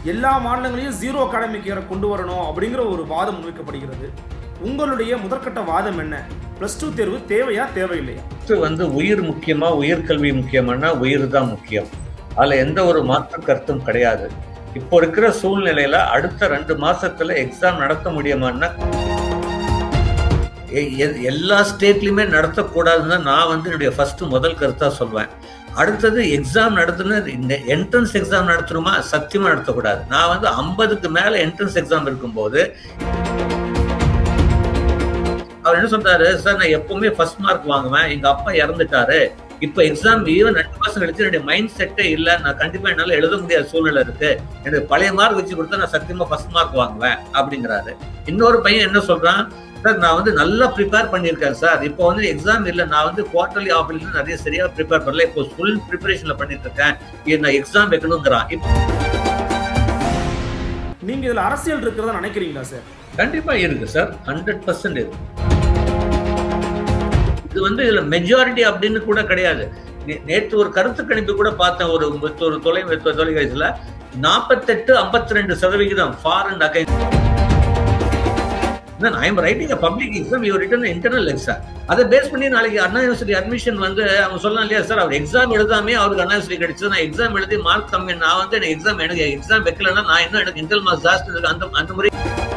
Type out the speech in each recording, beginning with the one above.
எல்லா மாநிலங்களையும் zero academic இயரை கொண்டு வரணும் அப்படிங்கிற ஒரு வாதம் முன்வைக்கப்படுகிறது உங்களுடைய முதற்கட்ட வாதம் என்ன ப்ளஸ் டூ தேர்வு தேவையா தேவையில்லையா ஃபர்ஸ்ட் வந்து உயிர் முக்கியமா உயிர்கல்வி முக்கியமானா உயிர் தான் முக்கியம் அதுல எந்த ஒரு மாற்று கருத்தும் கிடையாது இப்போ இருக்கிற சூழ்நிலையில அடுத்த ரெண்டு மாசத்துல எக்ஸாம் நடத்த முடியுமான்னா எ- எ- எல்லா ஸ்டேட்லயுமே நடத்தக்கூடாதுன்னு தான் நான் வந்து என்னுடைய ஃபர்ஸ்ட் முதல் கருத்தா சொல்வேன் அடுத்தது எக்ஸாம் நடத்தணும் இந்த என்ட்ரன்ஸ் எக்ஸாம் நடத்தணுமா சத்தியமா நடத்தக்கூடாது நான் வந்து ஐம்பதுக்கு மேல என்ட்ரன்ஸ் எக்ஸாம் இருக்கும்போது அவர் என்ன சொல்றாரு சார் நான் எப்பவுமே ஃபர்ஸ்ட் மார்க் வாங்குவேன் எங்க அப்பா இறந்துட்டாரு இப்ப எக்ஸாம் ஈவன் ரெண்டு மாசம் கழிச்சு என்னுடைய மைண்ட் செட்டே இல்ல நான் கண்டிப்பா என்னால எழுத முடியாத சூழ்நிலை இருக்கு எனக்கு பழைய மார்க் வச்சு கொடுத்தா நான் சத்தியமா ஃபர்ஸ்ட் மார்க் வாங்குவேன் அப்படிங்கிறாரு இன்னொரு பையன் என்ன சொல்றான் சார் நான் வந்து நல்லா ப்ரிப்பேர் பண்ணியிருக்கேன் சார் இப்போ வந்து எக்ஸாம் இல்லை நான் வந்து குவார்டர்லி ஆஃப்ல நிறைய சரியா ப்ரிப்பேர் பண்ணல இப்போ ஃபுல் ப்ரிப்பரேஷன்ல பண்ணிட்டு இருக்கேன் இது நான் எக்ஸாம் வைக்கணுங்கிறான் இப்போ நீங்க இதுல அரசியல் இருக்கிறதா நினைக்கிறீங்களா சார் கண்டிப்பா இருக்கு சார் ஹண்ட்ரட் பர்சன்ட் இருக்கு இது வந்து இதுல மெஜாரிட்டி அப்படின்னு கூட கிடையாது நே- நேற்று ஒரு கருத்து கணிப்பு கூட பார்த்தேன் ஒரு ஒரு தொலை தொலைக்காட்சியில நாற்பத்தெட்டு ஐம்பத்தி ரெண்டு சதவிகிதம் for and again I am writing a public exam you written internal exam அதை பேஸ் பண்ணி நாளைக்கு அண்ணா யூனிவர்சிட்டி அட்மிஷன் வந்து அவங்க சொல்லலாம் இல்லையா சார் அவர் எக்ஸாம் எழுதாமே அவருக்கு அண்ணா யூனிவர்சிட்டி கிடைச்சது நான் எக்ஸாம் எழுதி மார்க் கம்மி நான் வந்து எனக்கு எக்ஸாம் எனக்கு எக்ஸாம் வைக்கலன்னா நான் இன்னும் எனக்கு இன்டர்னல் மார்க்ஸ் ஜாஸ்தி இருக்கு அந்த அந்த முறை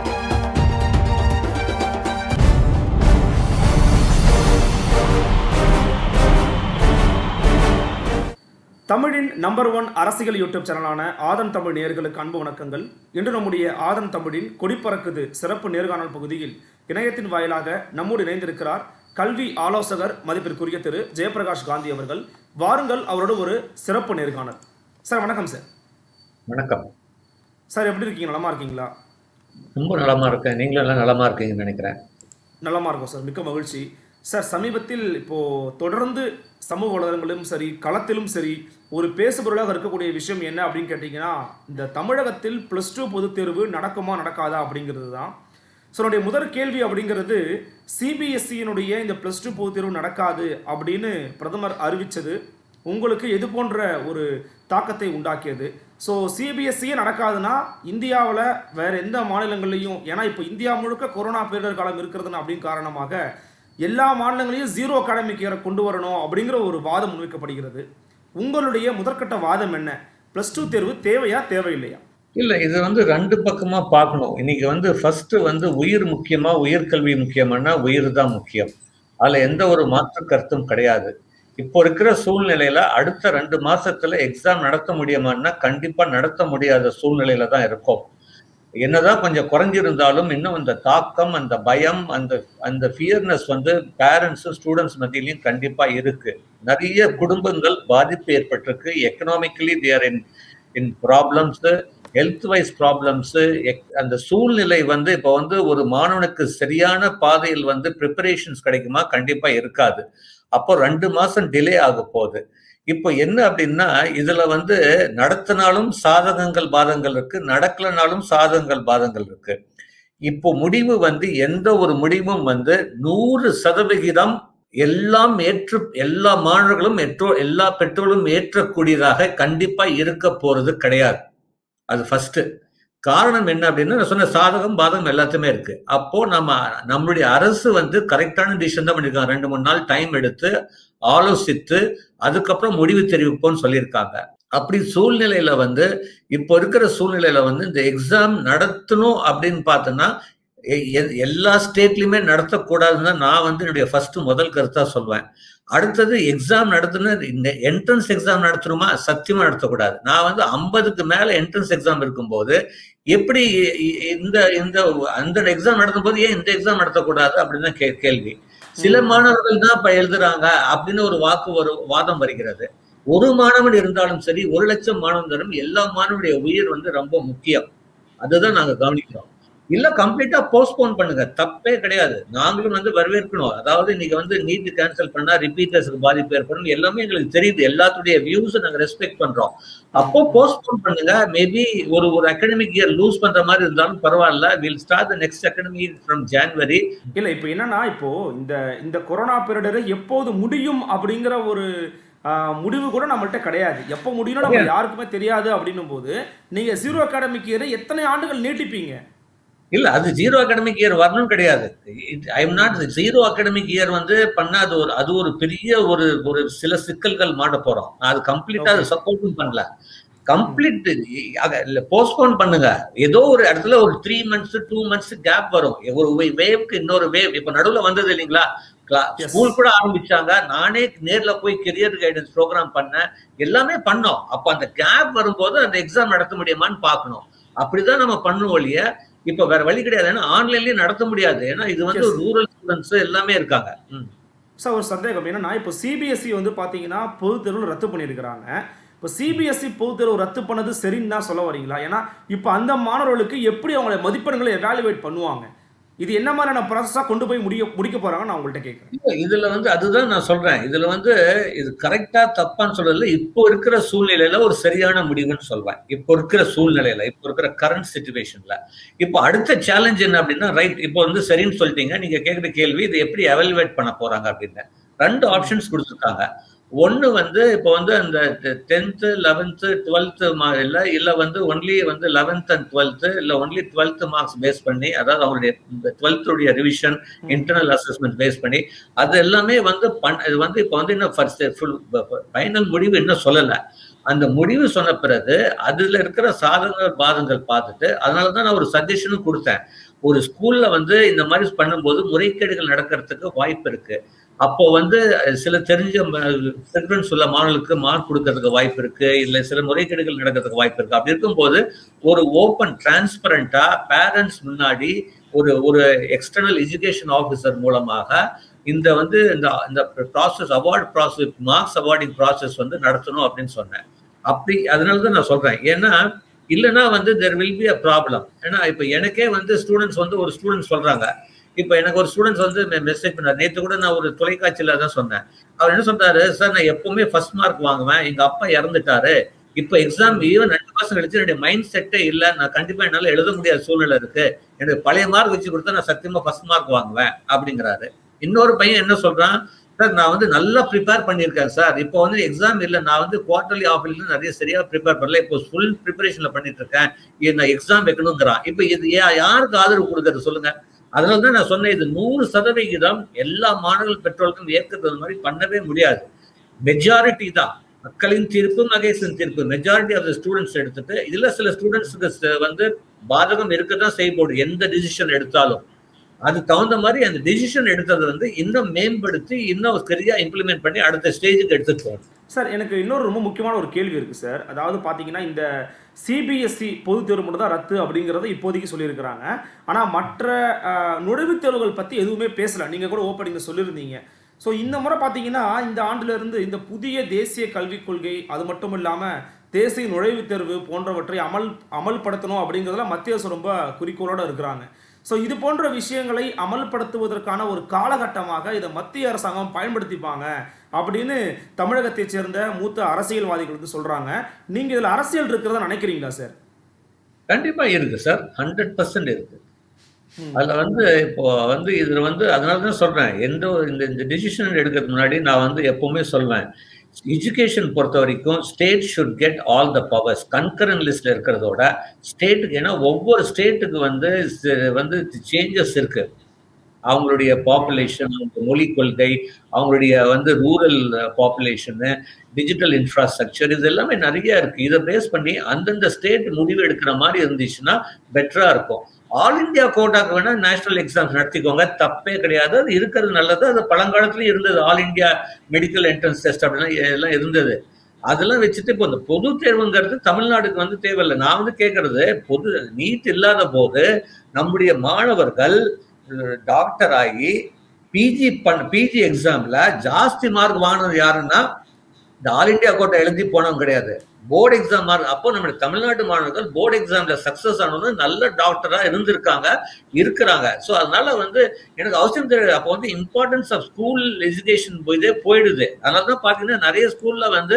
தமிழின் நம்பர் ஒன் அரசியல் யூடியூப் சேனலான ஆதன் தமிழ் நேயர்களுக்கு அன்பு வணக்கங்கள் இன்று நம்முடைய ஆதன் தமிழின் கொடிப்பறக்குது சிறப்பு நேர்காணல் பகுதியில் இணையத்தின் வாயிலாக நம்மோடு இணைந்திருக்கிறார் கல்வி ஆலோசகர் மதிப்பிற்குரிய திரு ஜெயபிரகாஷ் காந்தி அவர்கள் வாருங்கள் அவரோட ஒரு சிறப்பு நேர்காணல் சார் வணக்கம் சார் வணக்கம் சார் எப்படி இருக்கீங்க நலமா இருக்கீங்களா ரொம்ப நலமா இருக்கேன் நீங்களும் எல்லாம் நலமா இருக்கீங்கன்னு நினைக்கிறேன் நலமா இருக்கும் சார் மிக்க மகிழ்ச்சி சார் சமீபத்தில் இப்போ தொடர்ந்து சமூக வலைதளங்களிலும் சரி களத்திலும் சரி ஒரு பேசுபொருளாக இருக்கக்கூடிய விஷயம் என்ன அப்படின்னு கேட்டிங்கன்னா இந்த தமிழகத்தில் ப்ளஸ் டூ பொதுத் தேர்வு நடக்குமா நடக்காதா அப்படிங்கிறது தான் ஸோ என்னுடைய முதல் கேள்வி அப்படிங்கிறது சிபிஎஸ்சியினுடைய இந்த ப்ளஸ் டூ பொதுத் தேர்வு நடக்காது அப்படின்னு பிரதமர் அறிவித்தது உங்களுக்கு எது போன்ற ஒரு தாக்கத்தை உண்டாக்கியது ஸோ சிபிஎஸ்சியே நடக்காதுன்னா இந்தியாவில் வேற எந்த மாநிலங்கள்லையும் ஏன்னா இப்போ இந்தியா முழுக்க கொரோனா பேரிடர் காலம் இருக்கிறதுன்னு அப்படின்னு காரணமாக எல்லா மாநிலங்களையும் ஜீரோ அகாடமிக் இயரை கொண்டு வரணும் அப்படிங்கிற ஒரு வாதம் முன்வைக்கப்படுகிறது உங்களுடைய முதற்கட்ட வாதம் என்ன ப்ளஸ் டூ தேர்வு தேவையா தேவையில்லையா இல்ல இது வந்து ரெண்டு பக்கமா பார்க்கணும் இன்னைக்கு வந்து ஃபர்ஸ்ட் வந்து உயிர் முக்கியமா உயிர்கல்வி முக்கியமானா உயிர் தான் முக்கியம் அதுல எந்த ஒரு மாற்று கருத்தும் கிடையாது இப்போ இருக்கிற சூழ்நிலையில அடுத்த ரெண்டு மாசத்துல எக்ஸாம் நடத்த முடியுமான்னா கண்டிப்பா நடத்த முடியாத சூழ்நிலையில தான் இருக்கும் என்னதான் கொஞ்சம் குறைஞ்சிருந்தாலும் இன்னும் அந்த தாக்கம் அந்த பயம் அந்த அந்த ஃபியர்னஸ் வந்து பேரண்ட்ஸும் ஸ்டூடெண்ட்ஸ் மத்தியிலையும் கண்டிப்பா இருக்கு நிறைய குடும்பங்கள் பாதிப்பு ஏற்பட்டிருக்கு economically there in in problems health wise problems அந்த சூழ்நிலை வந்து இப்போ வந்து ஒரு மாணவனுக்கு சரியான பாதையில் வந்து ப்ரிப்பரேஷன்ஸ் கிடைக்குமா கண்டிப்பா இருக்காது அப்போ ரெண்டு மாசம் டிலே ஆக போகுது இப்போ என்ன அப்படின்னா இதுல வந்து நடத்தினாலும் சாதகங்கள் பாதங்கள் இருக்கு நடக்கலனாலும் சாதகங்கள் பாதங்கள் இருக்கு இப்போ முடிவு வந்து எந்த ஒரு முடிவும் வந்து நூறு சதவிகிதம் எல்லாம் ஏற்று எல்லா மாணவர்களும் ஏற்றோ எல்லா பெற்றோர்களும் ஏற்றக்கூடியதாக கண்டிப்பா இருக்க போறது கிடையாது அது ஃபர்ஸ்ட் காரணம் என்ன அப்படின்னா நான் சொன்ன சாதகம் பாதகம் எல்லாத்தையுமே இருக்கு அப்போ நம்ம நம்மளுடைய அரசு வந்து கரெக்டான டிசிஷன் தான் பண்ணிருக்காங்க ரெண்டு மூணு நாள் டைம் எடுத்து ஆலோசித்து அதுக்கப்புறம் முடிவு தெரிவிப்போம்னு சொல்லியிருக்காங்க அப்படி சூழ்நிலையில வந்து இப்போ இருக்கிற சூழ்நிலையில வந்து இந்த எக்ஸாம் நடத்தணும் அப்படின்னு பார்த்தோன்னா எ- எ- எல்லா ஸ்டேட்லயுமே நடத்தக்கூடாதுன்னு தான் நான் வந்து என்னுடைய ஃபர்ஸ்ட் முதல் கருத்தா சொல்வேன் அடுத்தது எக்ஸாம் நடத்தணும் இந்த என்ட்ரன்ஸ் எக்ஸாம் நடத்தணுமா சத்தியமா நடத்தக்கூடாது நான் வந்து ஐம்பதுக்கு மேல என்ட்ரன்ஸ் எக்ஸாம் இருக்கும்போது எப்படி இ- இ- இந்த இந்த அந்த எக்ஸாம் நடத்தும் போது ஏன் இந்த எக்ஸாம் நடத்தக்கூடாது அப்படின்னு தான் கே- கேள்வி சில மாணவர்கள் தான் இப்ப எழுதுறாங்க அப்படின்னு ஒரு வாக்கு ஒரு வாதம் வருகிறது ஒரு மாணவன் இருந்தாலும் சரி ஒரு லட்சம் மாணவர்களும் எல்லா மாணவனுடைய உயிர் வந்து ரொம்ப முக்கியம் அதுதான் நாங்க கவனிக்கிறோம் இல்ல கம்ப்ளீட்டா போஸ்ட்போன் பண்ணுங்க தப்பே கிடையாது நாங்களும் வந்து வரவேற்கணும் அதாவது இன்னைக்கு வந்து நீட் கேன்சல் பண்ணா ரிப்பீட்டர்ஸ்க்கு பாதிப்பு ஏற்படும் எல்லாமே எங்களுக்கு தெரியுது எல்லாத்துடைய வியூஸ் நாங்க ரெஸ்பெக்ட் பண்றோம் அப்போ போஸ்ட்போன் பண்ணுங்க மேபி ஒரு ஒரு அகாடமிக் இயர் லூஸ் பண்ற மாதிரி இருந்தாலும் பரவாயில்ல will start the next academic from January இல்ல இப்போ என்னன்னா இப்போ இந்த இந்த கொரோனா பேரிடர் எப்போது முடியும் அப்படிங்கிற ஒரு ஆஹ், முடிவு கூட நம்மள்ட்ட கிடையாது எப்போ முடியும்னு நம்ம யாருக்குமே தெரியாது அப்படின்னும் போது நீங்க ஜீரோ அகாடமிக் இயரை எத்தனை ஆண்டுகள் நீட்டிப்பீங்க இல்ல அது ஜீரோ அகாடமிக் இயர் வரணும் கிடையாது I am not zero academic year வந்து பண்ணா அது ஒரு அது ஒரு பெரிய ஒரு ஒரு சில சிக்கல்கள் மாட்ட போறோம் நான் அது கம்ப்ளீட்டா அது சப்போர்ட்டும் பண்ணல கம்ப்ளீட் இல்ல போஸ்ட்போன் பண்ணுங்க ஏதோ ஒரு இடத்துல ஒரு three months two months gap வரும் ஒரு வேவ்க்கு இன்னொரு வேவ் இப்ப நடுவுல வந்தது இல்லைங்களா Yes. ஸ்கூல் கூட ஆரம்பிச்சாங்க நானே நேர்ல போய் கெரியர் கைடன்ஸ் ப்ரோக்ராம் பண்ணேன் எல்லாமே பண்ணோம் அப்ப அந்த கேப் வரும்போது அந்த எக்ஸாம் நடத்த முடியுமான்னு பார்க்கணும் அப்படிதான் நம்ம பண்ணுவோம் ஒழிய இப்ப வேற வழி கிடையாது ஏன்னா ஆன்லைன்லயே நடத்த முடியாது ஏன்னா இது வந்து Yes. ரூரல் ஸ்டூடெண்ட்ஸ் எல்லாமே இருக்காங்க ம். சார் ஒரு சந்தேகம் என்னன்னா இப்போ சிபிஎஸ்சி வந்து பார்த்தீங்கன்னா பொது தேர்வு ரத்து பண்ணியிருக்கிறாங்க இப்போ சிபிஎஸ்சி பொது தேர்வு ரத்து பண்ணது சரின்னு தான் சொல்ல வரீங்களா ஏன்னா இப்போ அந்த மாணவர்களுக்கு எப்படி அவங்களை மதிப்பெண்களை எவாலுவேட் பண்ணுவாங்க இது என்ன மாதிரியான ப்ராசஸாக கொண்டு போய் முடிய முடிக்க போறாங்க நான் உங்கள்கிட்ட கேட்குறேன் இல்ல, இதுல வந்து அதுதான் நான் சொல்றேன் இதுல வந்து இது கரெக்டா தப்பான்னு சொல்றதுல இப்போ இருக்கிற சூழ்நிலையில ஒரு சரியான முடிவுன்னு சொல்வேன் இப்போ இருக்கிற சூழ்நிலையில இப்போ இருக்கிற கரண்ட் சுச்சுவேஷன்ல இப்போ அடுத்த சேலஞ்ச் என்ன அப்படின்னா ரைட் இப்போ வந்து சரின்னு சொல்லிட்டீங்க நீங்க கேட்குற கேள்வி இது எப்படி எவல்வேட் பண்ண போறாங்க அப்படின்னு ரெண்டு ஆப்ஷன்ஸ் கொடுத்துருக்காங்க ஒன்னு வந்து இப்போ வந்து அந்த டென்த்து லெவன்த்து டுவெல்த்து இல்ல இல்ல வந்து ஒன்லி வந்து லெவன்த் அண்ட் டுவெல்த்து இல்ல ஒன்லி டுவெல்த் மார்க்ஸ் பேஸ் பண்ணி அதாவது அவங்களுடைய டுவெல்த்துடைய ரிவிஷன் இன்டர்னல் அசஸ்மெண்ட் பேஸ் பண்ணி அது எல்லாமே வந்து பண் இது வந்து இப்போ வந்து இன்னும் ஃபர்ஸ்ட் ஃபுல் ஃபைனல் முடிவு இன்னும் சொல்லலை அந்த முடிவு சொன்ன பிறகு அதுல இருக்கிற சாதகங்கள் பாதங்கள் பார்த்துட்டு அதனால தான் நான் ஒரு சஜஷனும் கொடுத்தேன் ஒரு ஸ்கூல்ல வந்து இந்த மாதிரி பண்ணும்போது முறைகேடுகள் நடக்கிறதுக்கு வாய்ப்பு இருக்கு அப்போ வந்து சில தெரிஞ்ச சில்ட்ரன்ஸ் உள்ள மாணவர்களுக்கு மார்க் கொடுக்கறதுக்கு வாய்ப்பு இருக்கு இல்ல சில முறைகேடுகள் நடக்கிறதுக்கு வாய்ப்பு இருக்கு அப்படி இருக்கும்போது ஒரு ஓப்பன் டிரான்ஸ்பரண்டா பேரண்ட்ஸ் முன்னாடி ஒரு ஒரு எக்ஸ்டர்னல் எஜுகேஷன் ஆஃபீஸர் மூலமாக இந்த வந்து இந்த இந்த process award process marks awarding process வந்து நடத்தணும் அப்படின்னு சொன்னேன் அப்படி அதனால தான் நான் சொல்றேன் ஏன்னா இல்லைன்னா வந்து there will be a problem ஏன்னா இப்போ எனக்கே வந்து ஸ்டூடெண்ட்ஸ் வந்து ஒரு ஸ்டூடெண்ட் சொல்றாங்க இப்போ எனக்கு ஒரு ஸ்டூடெண்ட்ஸ் வந்து மெசேஜ் பண்ணார் நேற்று கூட நான் ஒரு தொலைக்காட்சியில தான் சொன்னேன் அவர் என்ன சொல்றாரு சார் நான் எப்பவுமே ஃபர்ஸ்ட் மார்க் வாங்குவேன் எங்க அப்பா இறந்துட்டாரு இப்போ எக்ஸாம் ஈவன் ரெண்டு மாசம் கழிச்சு என்னுடைய மைண்ட் செட்டே இல்லை நான் கண்டிப்பா என்னால எழுத முடியாத சூழ்நிலை இருக்கு எனக்கு பழைய மார்க் வச்சு கொடுத்தா நான் சத்தியமா ஃபர்ஸ்ட் மார்க் வாங்குவேன் அப்படிங்கிறாரு இன்னொரு பையன் என்ன சொல்றான் சார் நான் வந்து நல்லா ப்ரிப்பேர் பண்ணியிருக்கேன் சார் இப்போ வந்து எக்ஸாம் இல்லை நான் வந்து குவார்டர்லி ஆஃப்ல நிறைய சரியா ப்ரிப்பேர் பண்ணல இப்போ ஃபுல் ப்ரிப்பரேஷன்ல பண்ணிட்டு இருக்கேன் இது நான் எக்ஸாம் வைக்கணுங்கிறான் இப்போ இது யா- யாருக்கு ஆதரவு கொடுக்கறது சொல்லுங்க அதனால தான் நான் சொன்னேன் இது நூறு சதவிகிதம் எல்லா மாணவர்கள் பெற்றோருக்கும் ஏற்கிறது மாதிரி பண்ணவே முடியாது மெஜாரிட்டி தான் மக்களின் தீர்ப்பு மகேசன் தீர்ப்பு மெஜாரிட்டி ஆஃப் த ஸ்டூடெண்ட்ஸ் எடுத்துட்டு இதுல சில ஸ்டூடெண்ட்ஸுக்கு வந்து பாதகம் இருக்கதான் செய்யப்படும் எந்த டிசிஷன் எடுத்தாலும் அது தகுந்த மாதிரி அந்த டிசிஷன் எடுத்தது வந்து இன்னும் மேம்படுத்தி இன்னும் சரியா இம்ப்ளிமெண்ட் பண்ணி அடுத்த ஸ்டேஜுக்கு எடுத்துட்டு போகணும் சார் எனக்கு இன்னொரு ரொம்ப முக்கியமான ஒரு கேள்வி இருக்குது சார் அதாவது பார்த்தீங்கன்னா இந்த சிபிஎஸ்சி பொதுத் தேர்வு மட்டும் தான் ரத்து அப்படிங்கிறத இப்போதைக்கு சொல்லியிருக்கிறாங்க ஆனால் மற்ற அஹ், நுழைவுத் தேர்வுகள் பற்றி எதுவுமே பேசலை நீங்கள் கூட ஓப்பனிங்கில் சொல்லியிருந்தீங்க ஸோ இந்த முறை பார்த்தீங்கன்னா இந்த ஆண்டிலிருந்து இந்த புதிய தேசிய கல்விக் கொள்கை அது மட்டும் இல்லாமல் தேசிய நுழைவுத் தேர்வு போன்றவற்றை அமல் அமல்படுத்தணும் அப்படிங்கிறதுல மத்திய அரசு ரொம்ப குறிக்கோளோடு இருக்கிறாங்க ஸோ இது போன்ற விஷயங்களை அமல்படுத்துவதற்கான ஒரு காலகட்டமாக இதை மத்திய அரசாங்கம் பயன்படுத்திப்பாங்க அப்படின்னு தமிழகத்தைச் சேர்ந்த மூத்த அரசியல்வாதிகள் வந்து சொல்றாங்க நீங்க இதுல அரசியல் இருக்கிறதா நினைக்கிறீங்களா சார் கண்டிப்பா இருக்கு சார் ஹண்ட்ரட் பர்சன்ட் இருக்கு ம். அதுல வந்து இப்போ வந்து இதுல வந்து அதனால தான் சொல்றேன் எந்த ஒரு இந்த இந்த டிசிஷன் எடுக்கிறதுக்கு முன்னாடி நான் வந்து எப்பவுமே சொல்வேன் எஜுகேஷன் பொறுத்த வரைக்கும் state should get all the powers concurrent லிஸ்ட்ல இருக்கிறதோட ஸ்டேட்டுக்கு ஏன்னா ஒவ்வொரு ஸ்டேட்டுக்கு வந்து சி- வந்து சேஞ்சஸ் இருக்கு அவங்களுடைய பாப்புலேஷன் அவங்க மொழி கொள்கை அவங்களுடைய வந்து ரூரல் பாப்புலேஷனு டிஜிட்டல் இன்ஃப்ராஸ்ட்ரக்சர் இது எல்லாமே நிறைய இருக்கு இதை பேஸ் பண்ணி அந்தந்த ஸ்டேட் முடிவு எடுக்கிற மாதிரி இருந்துச்சுன்னா பெட்டரா இருக்கும் ஆல் இந்தியா கோட்டாக்கு வேணா நேஷனல் எக்ஸாம்ஸ் நடத்திக்கோங்க தப்பே கிடையாது அது இருக்கிறது நல்லது அது பழங்காலத்துலயும் இருந்தது all India medical entrance test அப்படின்னா எல்லாம் இருந்தது அதெல்லாம் வச்சுட்டு இப்போ இந்த பொது தேர்வுங்கிறது தமிழ்நாடுக்கு வந்து தேவையில்லை நான் வந்து கேட்கறது பொது நீட் இல்லாத போது நம்முடைய மாணவர்கள் டாக்டர் ஆகி பிஜி பண்ண பிஜி எக்ஸாம்ல ஜாஸ்தி மார்க் வாங்கினது யாருன்னா இந்த ஆல் இந்தியா கோட்டை எழுதி போனவங்க கிடையாது போர்டு எக்ஸாம் மார்க் அப்போ நம்முடைய தமிழ்நாட்டு மாணவர்கள் போர்டு எக்ஸாம்ல சக்சஸ் ஆனவங்க நல்ல டாக்டரா இருந்திருக்காங்க இருக்கிறாங்க ஸோ அதனால வந்து எனக்கு அவசியம் தெரியாது அப்போ வந்து இம்பார்ட்டன்ஸ் ஆஃப் ஸ்கூல் எஜுகேஷன் இதே போயிடுது அதனால தான் பார்த்தீங்கன்னா நிறைய ஸ்கூல்ல வந்து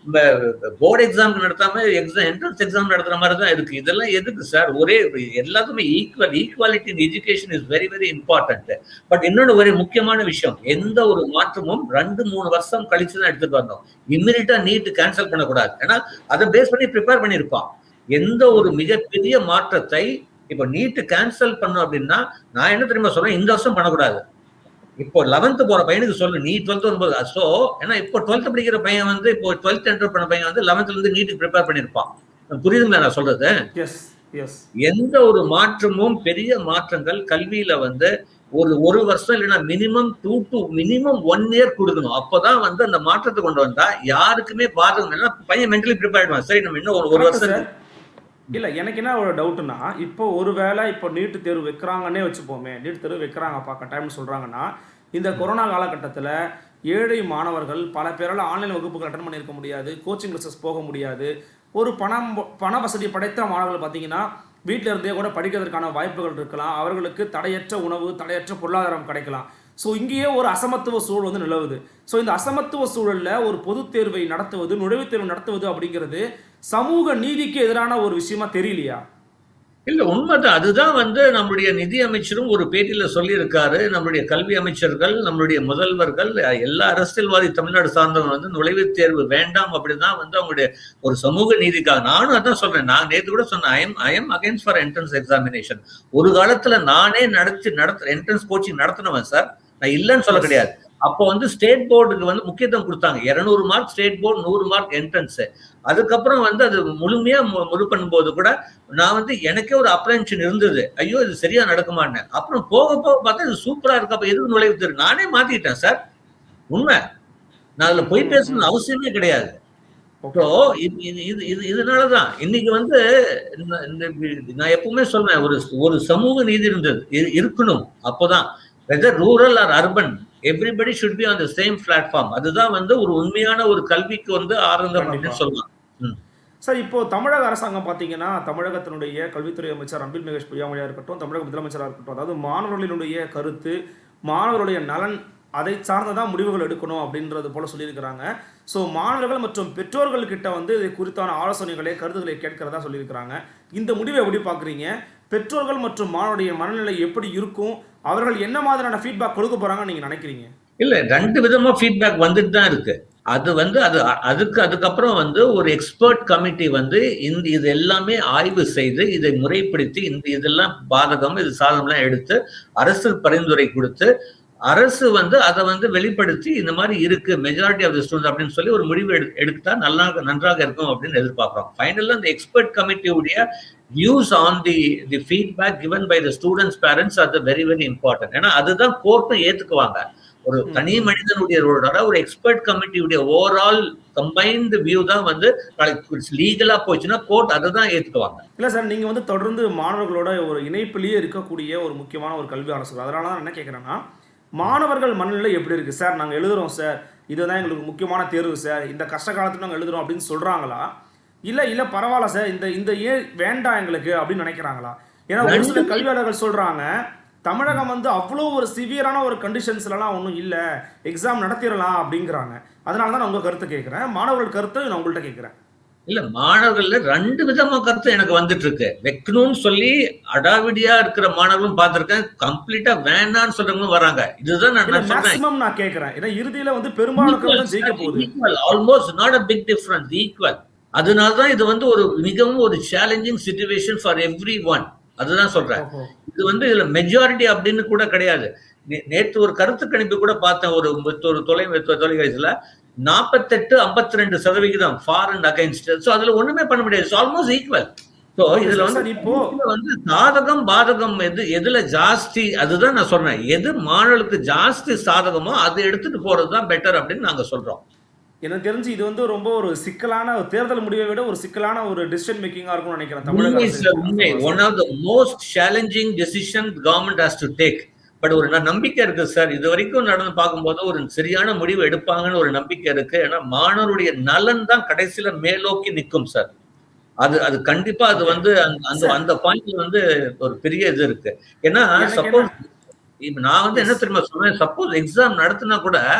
போர்டு எக்ஸாம் நடத்தாம எக்ஸாம் என்ட்ரன்ஸ் எக்ஸாம் நடத்துற மாதிரி தான் இருக்கு இதெல்லாம் எதுக்கு சார் ஒரே எல்லாத்துக்குமே equal equality in education is very very important but இன்னொன்று ஒரு முக்கியமான விஷயம் எந்த ஒரு மாற்றமும் ரெண்டு மூணு வருஷம் கழிச்சு தான் எடுத்துட்டு வரணும் இம்மிடியா நீட் கேன்சல் பண்ணக்கூடாது ஏன்னா அதை பேஸ் பண்ணி ப்ரிப்பேர் பண்ணியிருப்பான் எந்த ஒரு மிகப்பெரிய மாற்றத்தை இப்ப நீட் கேன்சல் பண்ணும் அப்படின்னா நான் என்ன தெரியுமா சொல்றேன் இந்த வருஷம் பண்ணக்கூடாது இப்போ லெவன்த் போற பையனுக்கு சொல்லு நீ டுவெல்த் ஒன்பது ஸோ ஏன்னா இப்போ டுவெல்த் படிக்கிற பையன் வந்து இப்போ டுவெல்த் என்டர் பண்ண பையன் வந்து லெவன்த்ல இருந்து நீட்டுக்கு ப்ரிப்பேர் பண்ணியிருப்பான் புரியுதுங்களா நான் சொல்றது எஸ் எஸ் எந்த ஒரு மாற்றமும் பெரிய மாற்றங்கள் கல்வியில வந்து ஒரு ஒரு வருஷம் இல்லைன்னா minimum two to minimum one year கொடுக்கணும் அப்பதான் வந்து அந்த மாற்றத்தை கொண்டு வந்தா யாருக்குமே பாதகம் இல்லைன்னா பையன் மென்டலி ப்ரிப்பேர் ஆயிடுவான் சரி நம்ம இன்னும் ஒரு ஒரு Correct வருஷம் sir. இல்ல எனக்கு என்ன ஒரு டவுட்னா இப்போ ஒருவேளை இப்போ நீட்டு தேர்வு வைக்கிறாங்கன்னே வச்சுப்போமே நீட் தேர்வு வைக்கிறாங்கப்பா கட்டாயம்னு சொல்றாங்கன்னா இந்த கொரோனா காலகட்டத்தில் ஏழை மாணவர்கள் பல பேரால் ஆன்லைன் வகுப்புகள் அட்டன் பண்ணியிருக்க முடியாது கோச்சிங் கிளாஸஸ் போக முடியாது ஒரு பணம் பண வசதி படைத்த மாணவர்கள் பார்த்தீங்கன்னா வீட்டில் இருந்தே கூட படிக்கிறதுக்கான வாய்ப்புகள் இருக்கலாம் அவர்களுக்கு தடையற்ற உணவு தடையற்ற பொருளாதாரம் கிடைக்கலாம் ஸோ இங்கேயே ஒரு அசமத்துவ சூழல் வந்து நிலவுது ஸோ இந்த அசமத்துவ சூழலில் ஒரு பொதுத் தேர்வை நடத்துவது நுழைவுத் தேர்வு நடத்துவது அப்படிங்கிறது சமூக நீதிக்கு எதிரான ஒரு விஷயமா தெரியலையா இல்ல உண்மைதான் அதுதான் வந்து நம்முடைய நிதி அமைச்சரும் ஒரு பேட்டியில சொல்லியிருக்காரு நம்முடைய கல்வி அமைச்சர்கள் நம்மளுடைய முதல்வர்கள் எல்லா அரசியல்வாதி தமிழ்நாடு சார்ந்தவங்க வந்து நுழைவுத் தேர்வு வேண்டாம் அப்படிதான் வந்து அவங்களுடைய ஒரு சமூக நீதிக்காக நானும் அதான் சொல்றேன் நான் நேற்று கூட சொன்னேன் I'm I'm against for entrance examination ஒரு காலத்துல நானே நடத்தி நடத்த என்ட்ரன்ஸ் கோச்சிங் நடத்தினவன் சார் நான் இல்லைன்னு சொல்ல கிடையாது அப்போ வந்து ஸ்டேட் போர்டுக்கு வந்து முக்கியத்துவம் கொடுத்தாங்க இருநூறு மார்க் ஸ்டேட் போர்டு நூறு மார்க் என்ட்ரன்ஸ் அதுக்கப்புறம் வந்து அது முழுமையா மு- முழு பண்ணும்போது கூட நான் வந்து எனக்கே ஒரு அப்ரன்ஷன் இருந்தது ஐயோ இது சரியா நடக்குமான்னு அப்புறம் போக போக பார்த்தா இது சூப்பரா இருக்கு அப்ப எதுக்கு நுழைவு தேர்வு நானே மாத்திக்கிட்டேன் சார் உண்மை நான் அதுல போய் பேசணும்னு அவசியமே கிடையாது ஸோ இது இது இது இது இதனாலதான் இன்னைக்கு வந்து இந்த- இந்த- நான் எப்பவுமே சொல்றேன் ஒரு ஒரு சமூக நீதி இருந்தது இரு- இருக்கணும் அப்போதான் whether rural or urban everybody should be on the same platform அதுதான் வந்து ஒரு உண்மையான ஒரு கல்விக்கு வந்து ஆரம்பம் அப்படின்னு கண்டிப்பா. சொல்லலாம் ம். சார் இப்போ தமிழக அரசாங்கம் பார்த்தீங்கன்னா தமிழகத்தினுடைய கல்வித்துறை அமைச்சர் அன்பில் மகேஷ் பொய்யாமொழியாக இருக்கட்டும் தமிழக முதலமைச்சராக இருக்கட்டும் அதாவது மாணவர்களினுடைய கருத்து மாணவர்களுடைய நலன் அதை சார்ந்ததான் முடிவுகள் எடுக்கணும் அப்படின்றது போல சொல்லியிருக்கிறாங்க ஸோ மாணவர்கள் மற்றும் பெற்றோர்கள் கிட்ட வந்து இது குறித்தான ஆலோசனைகளை கருத்துக்களை கேட்கிறதா சொல்லியிருக்கிறாங்க இந்த முடிவை எப்படி பார்க்குறீங்க பெற்றோர்கள் மற்றும் மாணவருடைய மனநிலை எப்படி இருக்கும் அவர்கள் என்ன மாதிரியான ஃபீட்பேக் கொடுக்க போறாங்கன்னு நீங்க நினைக்கிறீங்க இல்ல ரெண்டு விதமா ஃபீட்பேக் வந்துட்டு தான் இருக்கு அது வந்து அது அதுக்கு அதுக்கப்புறம் வந்து ஒரு எக்ஸ்பர்ட் கமிட்டி வந்து இந்த இது எல்லாமே ஆய்வு செய்து இதை முறைப்படுத்தி இந்த இதெல்லாம் பாதகம் இது சாதகம்லாம் எடுத்து அரசு பரிந்துரை கொடுத்து அரசு வந்து அதை வந்து வெளிப்படுத்தி இந்த மாதிரி இருக்கு மெஜாரிட்டி ஆஃப் தி ஸ்டூடெண்ட்ஸ் அப்படின்னு சொல்லி ஒரு முடிவு எடு எடுத்தா நல்லா நன்றாக இருக்கும் அப்படின்னு எதிர்பார்க்கிறோம் ஃபைனலாக அந்த எக்ஸ்பர்ட் கமிட்டியுடைய views on the the feedback given by the students parents அது வெரி வெரி இம்பார்ட்டன்ட் ஏன்னா அதுதான் கோர்ட்டும் ஏத்துக்குவாங்க ஒரு ம். தனி மனிதனுடைய ஒரு- ஒரு எக்ஸ்பர்ட் கமிட்டியுடைய ஓவரால் கம்பைன்டு வியூ தான் வந்து நாளைக்கு லீகலா போச்சுன்னா கோர்ட் அதை தான் ஏத்துக்குவாங்க இல்லை சார் நீங்கள் வந்து தொடர்ந்து மாணவர்களோட ஒரு இணைப்பிலேயே இருக்கக்கூடிய ஒரு முக்கியமான ஒரு கல்வி ஆலோசகர் அதனால தான் நான் என்ன கேட்குறேன்னா மாணவர்கள் மனநிலை எப்படி இருக்குது சார் நாங்கள் எழுதுறோம் சார் இதுதான் எங்களுக்கு முக்கியமான தேர்வு சார் இந்த கஷ்ட காலத்துல நாங்கள் எழுதுறோம் அப்படின்னு சொல்கிறாங்களா இல்லை இல்லை பரவாயில்ல சார் இந்த இந்த ஏன் வேண்டாம் எங்களுக்கு அப்படின்னு நினைக்கிறாங்களா ஏன்னா ஒரு சில ரெண்டுமே- கல்வியாளர்கள் சொல்கிறாங்க தமிழகம் வந்து அவ்வளோ ஒரு சிவியரான ஒரு கண்டிஷன்ஸ்லலாம் ஒன்றும் இல்லை எக்ஸாம் நடத்திடலாம் அப்படிங்கிறாங்க அதனால தான் நான் உங்கள் கருத்து கேட்குறேன் மாணவர்கள் கருத்து நான் உங்கள்கிட்ட கேட்குறேன் இல்ல மாணவர்கள்ல ரெண்டு விதமா கருத்து எனக்கு வந்துட்டு இருக்கு வைக்கணும்னு சொல்லி அடாவிடியா இருக்கிற மாணவர்களும் பார்த்திருக்கேன் கம்ப்ளீட்டா வேண்டாம்னு சொல்றவங்களும் வராங்க இதுதான் நான் இல்ல நான் சொல்றேன் மேக்ஸிமம் நான் கேக்குறேன் ஏன்னா இறுதியில வந்து பெரும்பாலான கருத்து தான் ஜெயிக்க போகுது equal almost not a big difference equal அதனாலதான் இது வந்து ஒரு மிகவும் ஒரு challenging situation for everyone அதுதான் சொல்றேன் ஓஹோ. இது வந்து இதுல மெஜாரிட்டி அப்படின்னு கூட கிடையாது நே- நேத்து ஒரு கருத்து கணிப்பு கூட பார்த்தேன் ஒரு ஒரு தொலை தொலைக்காட்சியில நாற்பத்தெட்டு ஐம்பத்தி ரெண்டு சதவிகிதம் ஃபார் அண்ட் அகைன்ஸ்ட் ஸோ அதுல ஒண்ணுமே பண்ண முடியாது ஆல்மோஸ்ட் ஈக்குவல் ஸோ இதுல வந்து சார், இப்போ இதுல வந்து சாதகம் பாதகம் எது எதுல ஜாஸ்தி அதுதான் நான் சொன்னேன் எது மாணவர்களுக்கு ஜாஸ்தி சாதகமோ அதை எடுத்துட்டு போறதுதான் பெட்டர் அப்படின்னு நாங்க சொல்றோம் எனக்கு தெரிஞ்சு இது வந்து ரொம்ப ஒரு சிக்கலான ஒரு தேர்தல் முடிவை விட ஒரு சிக்கலான ஒரு டிசிஷன் மேக்கிங்கா இருக்கும்னு நினைக்கிறேன் தமிழக உண்மை அரசு. சார் உண்மை one of the most challenging decision government has to take but ஒரு ந- நம்பிக்கை இருக்கு சார் இது வரைக்கும் நடந்து பார்க்கும்போது ஒரு சரியான முடிவு எடுப்பாங்கன்னு ஒரு நம்பிக்கை இருக்கு ஏன்னா மாணவருடைய நலன் தான் கடைசியில மேலோக்கி நிற்கும் சார் அது அது கண்டிப்பா அது வந்து அந்த- அந்த Sir. அந்த பாயிண்ட்ல வந்து ஒரு பெரிய இது இருக்கு ஏன்னா எனக்கு சப்போஸ் இப்ப நான் வந்து என்ன தெரியுமா சொல்றேன் சப்போஸ் எக்ஸாம் நடத்தினா கூட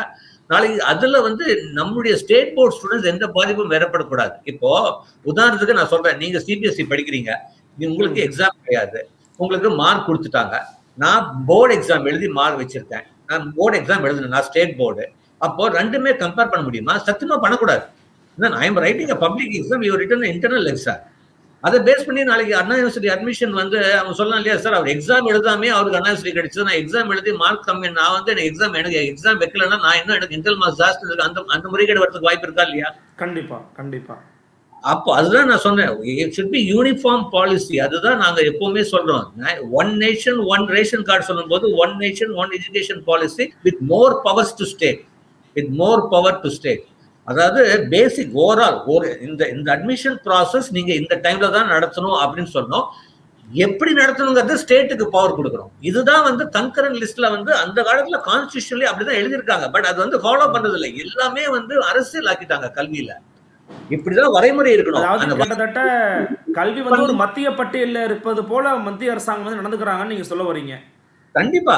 நாளைக்கு அதுல வந்து நம்மளுடைய ஸ்டேட் போர்ட் ஸ்டூடெண்ட்ஸ் எந்த பாதிப்பும் வேறப்படக்கூடாது இப்போ உதாரணத்துக்கு நான் சொல்றேன் நீங்க சிபிஎஸ்சி படிக்கிறீங்க நீ- உங்களுக்கு எக்ஸாம் கிடையாது உங்களுக்கு மார்க் கொடுத்துட்டாங்க நான் போர்டு எக்ஸாம் எழுதி மார்க் வச்சிருக்கேன் நான் போர்டு எக்ஸாம் எழுதுனேன் நான் ஸ்டேட் போர்டு அப்போ ரெண்டுமே கம்பேர் பண்ண முடியுமா சத்தியமா பண்ணக்கூடாது I am writing a public exam you written internal exam அதை பேஸ் பண்ணி நாளைக்கு அண்ணா யூனிவர்சிட்டி அட்மிஷன் வந்து அவங்க சொல்லலாம் இல்லையா சார் அவர் எக்ஸாம் எழுதாமே அவருக்கு அண்ணா யூனிவர்சிட்டி கிடைச்சது நான் எக்ஸாம் எழுதி மார்க் கம்மி நான் வந்து எனக்கு எக்ஸாம் எனக்கு எக்ஸாம் வைக்கலன்னா நான் இன்னும் எனக்கு இன்டர்னல் மார்க்ஸ் ஜாஸ்தி இருக்கு அந்த அந்த முறைகேடு வரதுக்கு வாய்ப்பு இருக்கா இல்லையா கண்டிப்பா கண்டிப்பா அப்போ அதுதான் நான் சொன்னேன் it should be uniform policy அதுதான் நாங்க எப்பவுமே சொல்றோம் one nation one ration card சொல்லும்போது one nation one education policy with more powers to state with more power to state அதாவது பேசிக் ஓவரால் ஒரு இந்த இந்த அட்மிஷன் ப்ராசஸ் நீங்க இந்த டைம்ல தான் நடத்தணும் அப்படின்னு சொன்னோம் எப்படி நடத்தணுங்கிறது ஸ்டேட்டுக்கு பவர் கொடுக்கணும் இதுதான் வந்து கன்கரன் லிஸ்ட்ல வந்து அந்த காலத்துல கான்ஸ்டியூஷன்லி அப்படிதான் எழுதியிருக்காங்க பட் அது வந்து ஃபாலோ பண்றது இல்லை எல்லாமே வந்து அரசியல் ஆக்கிட்டாங்க கல்வியில இப்படிதான் வரைமுறை இருக்கணும் அதாவது அந்த கிட்டத்தட்ட கல்வி வந்து ஒரு மத்திய பட்டியல்ல இருப்பது போல மத்திய அரசாங்கம் வந்து நடந்துக்கிறாங்கன்னு நீங்க சொல்ல வரீங்க கண்டிப்பா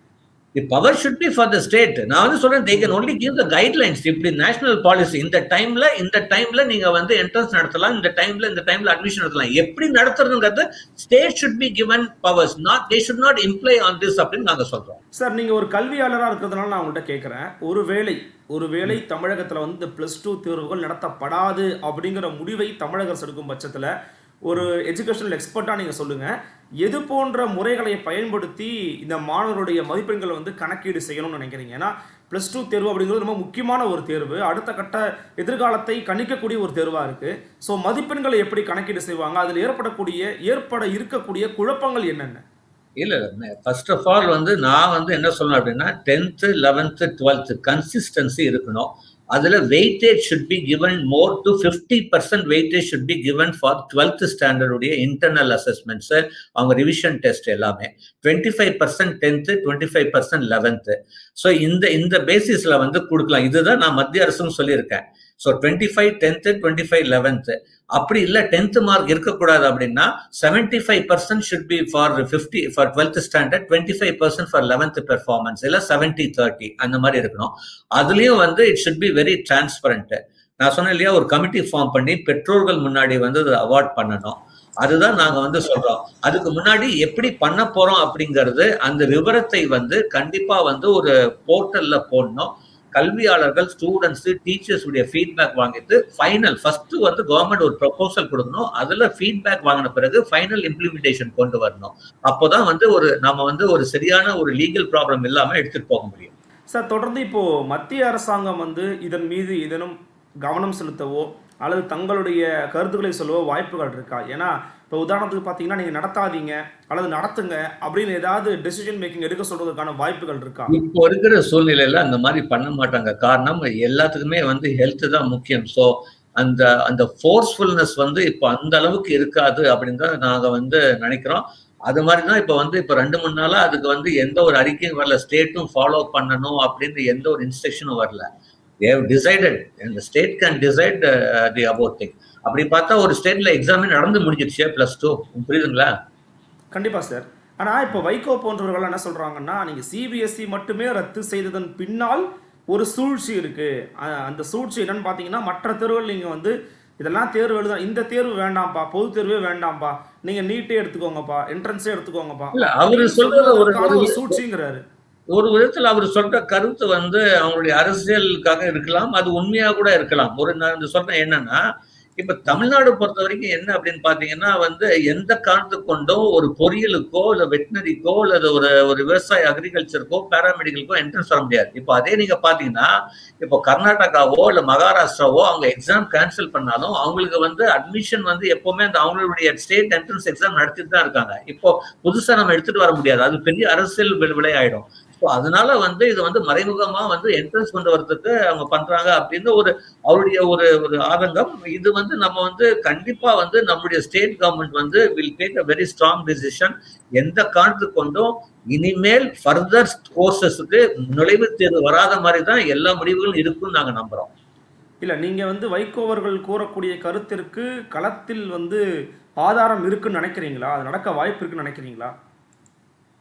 the power should be for the state நான் வந்து சொல்றேன் they can only give the guidelines இப்படி நேஷனல் பாலிசி இந்த டைம்ல இந்த டைம்ல நீங்க வந்து என்ட்ரன்ஸ் நடத்தலாம் இந்த டைம்ல இந்த டைம்ல அட்மிஷன் நடத்தலாம் எப்படி நடத்துறதுங்கிறது state should be given powers not they should not imply on this அப்படின்னு நாங்க சொல்றோம் சார் நீங்க ஒரு கல்வியாளரா இருக்கிறதுனால நான் உங்கள்கிட்ட கேட்கிறேன் ஒருவேளை ஒருவேளை தமிழகத்துல வந்து பிளஸ் டூ தேர்வுகள் நடத்தப்படாது அப்படிங்கிற முடிவை தமிழக அரசு எடுக்கும் பட்சத்துல ஒரு எஜுகேஷனல் எக்ஸ்பர்ட்டா நீங்க சொல்லுங்க எது போன்ற முறைகளை பயன்படுத்தி இந்த மாணவருடைய மதிப்பெண்களை வந்து கணக்கீடு செய்யணும்னு நினைக்கிறீங்க ஏன்னா ப்ளஸ் டூ தேர்வு அப்படிங்கிறது ரொம்ப முக்கியமான ஒரு தேர்வு அடுத்த கட்ட எதிர்காலத்தை கணிக்கக்கூடிய ஒரு தேர்வாக இருக்கு ஸோ மதிப்பெண்களை எப்படி கணக்கீடு செய்வாங்க அதில் ஏற்படக்கூடிய ஏற்பட இருக்கக்கூடிய குழப்பங்கள் என்னென்ன இல்ல ஃபர்ஸ்ட் ஆஃப் ஆல் வந்து நான் வந்து என்ன சொல்லணும் அப்படின்னா டென்த்து லெவன்த்து டுவெல்த்து கன்சிஸ்டன்சி இருக்கணும் அதுல weightage should be given more to fifty percent weightage should be given for twelfth ஸ்டாண்டர்டுடைய இன்டர்னல் அசஸ்மெண்ட்ஸ் அவங்க ரிவிஷன் டெஸ்ட் எல்லாமே twenty five percent tenth twenty five percent eleventh so இந்த இந்த பேசிஸ்ல வந்து கொடுக்கலாம் இதுதான் நான் மத்திய அரசும் சொல்லியிருக்கேன் so twenty five tenth twenty five eleventh அப்படி இல்லை டென்த் மார்க் இருக்கக்கூடாது அப்படின்னா seventy five percent should be for fifty for twelfth standard twenty five percent for eleventh performance இல்லை செவன்டி தேர்ட்டி அந்த மாதிரி இருக்கணும் அதுலயும் வந்து it should be very transparent நான் சொன்னேன் இல்லையா ஒரு கமிட்டி ஃபார்ம் பண்ணி பெற்றோர்கள் முன்னாடி வந்து அதை அவார்ட் பண்ணணும் அதுதான் நாங்க வந்து சொல்றோம் அதுக்கு முன்னாடி எப்படி பண்ண போறோம் அப்படிங்கிறது அந்த விவரத்தை வந்து கண்டிப்பா வந்து ஒரு போர்ட்டல்ல போடணும் கல்வியாளர்கள் ஸ்டூடெண்ட்ஸ் டீச்சர்ஸ் உடைய ஃபீட்பேக் வாங்கிட்டு ஃபைனல் ஃபர்ஸ்ட் வந்து கவர்மெண்ட் ஒரு ப்ரொபோசல் கொடுக்கணும் அதுல ஃபீட்பேக் வாங்கின பிறகு ஃபைனல் இம்ப்ளிமெண்டேஷன் கொண்டு வரணும் அப்போதான் வந்து ஒரு நம்ம வந்து ஒரு சரியான ஒரு லீகல் ப்ராப்ளம் இல்லாம எடுத்துட்டு போக முடியும் சார் தொடர்ந்து இப்போ மத்திய அரசாங்கம் வந்து இதன் மீது ஏதேனும் கவனம் செலுத்தவோ அல்லது தங்களுடைய கருத்துக்களை சொல்லவோ வாய்ப்புகள் இருக்கா ஏன்னா இப்போ உதாரணத்துக்கு பார்த்தீங்கன்னா நீங்கள் நடத்தாதீங்க அல்லது நடத்துங்க அப்படின்னு ஏதாவது டெசிஷன் மேக்கிங் எடுக்க சொல்றதுக்கான வாய்ப்புகள் இருக்கா இப்போ இருக்கிற சூழ்நிலையில அந்த மாதிரி பண்ண மாட்டாங்க காரணம் எல்லாத்துக்குமே வந்து ஹெல்த் தான் முக்கியம் ஸோ அந்த அந்த ஃபோர்ஸ்ஃபுல்னஸ் வந்து இப்போ அந்த அளவுக்கு இருக்காது அப்படின்னு தான் நாங்க வந்து நினைக்கிறோம் அது மாதிரி தான் இப்போ வந்து இப்போ ரெண்டு மூணு நாளா அதுக்கு வந்து எந்த ஒரு அறிக்கையும் வரல ஸ்டேட்டும் ஃபாலோ பண்ணணும் அப்படின்னு எந்த ஒரு இன்ஸ்ட்ரக்ஷனும் வரல தேவ் டிசைடட் இந்த state can decide the about thing அப்படி பார்த்தா ஒரு ஸ்டேட்ல எக்ஸாமே நடந்து முடிஞ்சிருச்சு பிளஸ் டூ புரியுதுங்களா கண்டிப்பா சார் ஆனா இப்போ வைகோ போன்றவர்கள் என்ன சொல்றாங்கன்னா நீங்க சிபிஎஸ்இ மட்டுமே ரத்து செய்ததன் பின்னால் ஒரு சூழ்ச்சி இருக்கு அ- அந்த சூழ்ச்சி என்னன்னு பாத்தீங்கன்னா மற்ற தேர்வுகள் நீங்க வந்து இதெல்லாம் தேர்வு எழுத இந்த தேர்வு வேண்டாம்ப்பா பொது தேர்வே வேண்டாம்ப்பா நீங்க நீட்டே எடுத்துக்கோங்கப்பா என்ட்ரன்ஸே எடுத்துக்கோங்கப்பா இல்ல அவரு சொல்றது ஒரு சொல்றதுக்கான ஒரு ஒரு- சூழ்ச்சிங்கிறாரு ஒரு விதத்துல அவர் சொல்ற கருத்து வந்து அவங்களுடைய அரசியலுக்காக இருக்கலாம் அது உண்மையா கூட இருக்கலாம் ஒரு நான் இந்த சொல்றேன் என்னன்னா இப்ப தமிழ்நாடு பொறுத்த வரைக்கும் என்ன அப்படின்னு பாத்தீங்கன்னா வந்து எந்த காரணத்துக்கு கொண்டும் ஒரு பொறியியலுக்கோ இல்ல வெட்டினரிக்கோ இல்ல ஒரு ஒரு விவசாய அக்ரிகல்ச்சருக்கோ பேராமெடிக்கலுக்கோ என்ட்ரன்ஸ் வர முடியாது இப்போ அதே நீங்க பாத்தீங்கன்னா இப்போ கர்நாடகாவோ இல்ல மகாராஷ்டிராவோ அவங்க எக்ஸாம் கேன்சல் பண்ணாலும் அவங்களுக்கு வந்து அட்மிஷன் வந்து எப்பவுமே அந்த அவங்களுடைய ஸ்டேட் என்ட்ரன்ஸ் எக்ஸாம் நடத்திட்டு தான் இருக்காங்க இப்போ புதுசா நம்ம எடுத்துட்டு வர முடியாது அது பெரிய அரசியல் வி- விளையாயிடும் ஸோ அதனால வந்து இது வந்து மறைமுகமா வந்து என்ட்ரன்ஸ் கொண்டு வரதுக்கு அவங்க பண்றாங்க அப்படின்னு ஒரு அவருடைய ஒரு ஒரு ஆதங்கம் இது வந்து நம்ம வந்து கண்டிப்பா வந்து நம்முடைய ஸ்டேட் கவர்மெண்ட் வந்து will take a very strong decision எந்த காரணத்துக்கு கொண்டும் இனிமேல் ஃபர்தர் கோர்சஸுக்கு நுழைவுத் தேர்வு வராத மாதிரி தான் எல்லா முடிவுகளும் இருக்கும்னு நாங்க நம்புறோம் இல்ல நீங்க வந்து வைகோ அவர்கள் கூறக்கூடிய கருத்திற்கு களத்தில் வந்து ஆதாரம் இருக்குன்னு நினைக்கிறீங்களா அது நடக்க வாய்ப்பு இருக்குன்னு நினைக்கிறீங்களா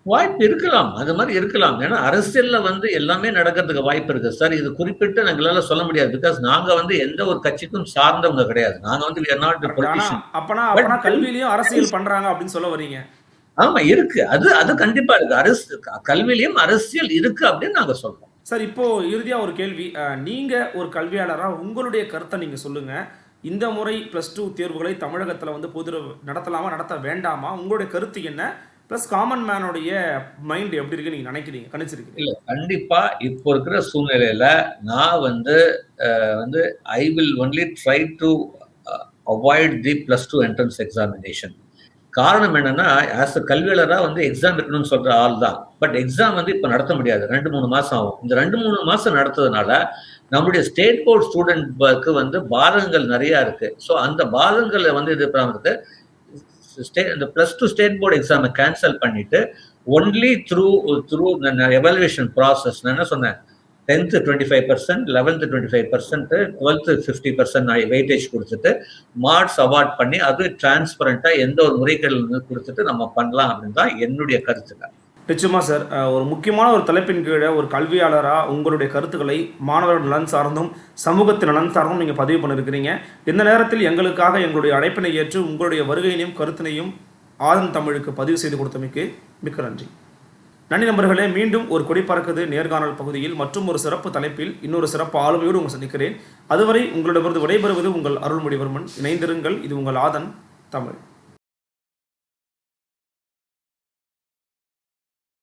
வாய்ப்பு இருக்கலாம் அது மாதிரி இருக்கலாம் ஏன்னா அரசியல்ல வந்து எல்லாமே நடக்கிறதுக்கு வாய்ப்பு இருக்கு சார் இது குறிப்பிட்டு எங்களால சொல்ல முடியாது பிகாஸ் நாங்க வந்து எந்த ஒரு கட்சிக்கும் சார்ந்தவங்க கிடையாது நாங்க வந்து we are not the ஆனா politician அப்பனா அப்பனா கல்வியிலயும் அரசியல் பண்றாங்க அப்படின்னு சொல்ல வர்றீங்க ஆமா இருக்கு அது அது கண்டிப்பா இருக்கு அரசு கல்வியிலயும் அரசியல் இருக்கு அப்படின்னு நாங்க சொல்றோம் சார் இப்போ இறுதியா ஒரு கேள்வி அஹ், நீங்க ஒரு கல்வியாளரா உங்களுடைய கருத்தை நீங்க சொல்லுங்க இந்த முறை பிளஸ் டூ தேர்வுகளை தமிழகத்துல வந்து பொது நடத்தலாமா நடத்த வேண்டாமா உங்களுடைய கருத்து என்ன ப்ளஸ் காமன் மேனுடைய மைண்ட் எப்படி இருக்கு நீங்க நினைக்கிறீங்க கணிச்சிருக்கீங்க இல்ல கண்டிப்பா இப்போ இருக்கிற சூழ்நிலையில நான் வந்து அஹ், வந்து I will only try to avoid the plus two entrance examination காரணம் என்னன்னா ஆஸ் அ கல்வியாளரா வந்து எக்ஸாம் இருக்கணும்னு சொல்ற ஆள் தான் பட் எக்ஸாம் வந்து இப்போ நடத்த முடியாது ரெண்டு மூணு மாசம் ஆகும் இந்த ரெண்டு மூணு மாசம் நடத்ததுனால நம்முடைய ஸ்டேட் போர்ட் ஸ்டூடெண்ட்க்கு வந்து பாதகங்கள் நிறைய இருக்கு ஸோ அந்த பாதங்களை வந்து இது பண்ணுறது ஸ்டே இந்த ப்ளஸ் டூ ஸ்டேட் போர்டு எக்ஸாமை கேன்சல் பண்ணிட்டு only through through evaluation process நான் என்ன சொன்னேன் tenth twenty five percent eleventh twenty five percent twelfth fifty percent weightage கொடுத்துட்டு மார்க்ஸ் அவார்ட் பண்ணி அது டிரான்ஸ்பரண்ட்டாக எந்த ஒரு முறைகள் கொடுத்துட்டு நம்ம பண்ணலாம் அப்படின்னு தான் என்னுடைய கருத்துக்கள் நிச்சயமா சார் அஹ், ஒரு முக்கியமான ஒரு தலைப்பின் கீழே ஒரு கல்வியாளரா உங்களுடைய கருத்துக்களை மாணவர்கள் நலன் சார்ந்தும் சமூகத்தின் நலன் சார்ந்தும் நீங்க பதிவு பண்ணிருக்கிறீங்க இந்த நேரத்தில் எங்களுக்காக எங்களுடைய அழைப்பினை ஏற்று உங்களுடைய வருகையினையும் கருத்தினையும் ஆதன் தமிழுக்கு பதிவு செய்து கொடுத்தமைக்கு மிக்க நன்றி நன்றி நண்பர்களே மீண்டும் ஒரு கொடி பறக்குது நேர்காணல் பகுதியில் மற்றும் ஒரு சிறப்பு தலைப்பில் இன்னொரு சிறப்பு ஆளுமையோடு உங்களை சந்திக்கிறேன் அதுவரை உங்களிடமிருந்து விடைபெறுவது உங்கள் அருள்மொழிவர்மன் இணைந்திருங்கள் இது உங்கள் ஆதன் தமிழ்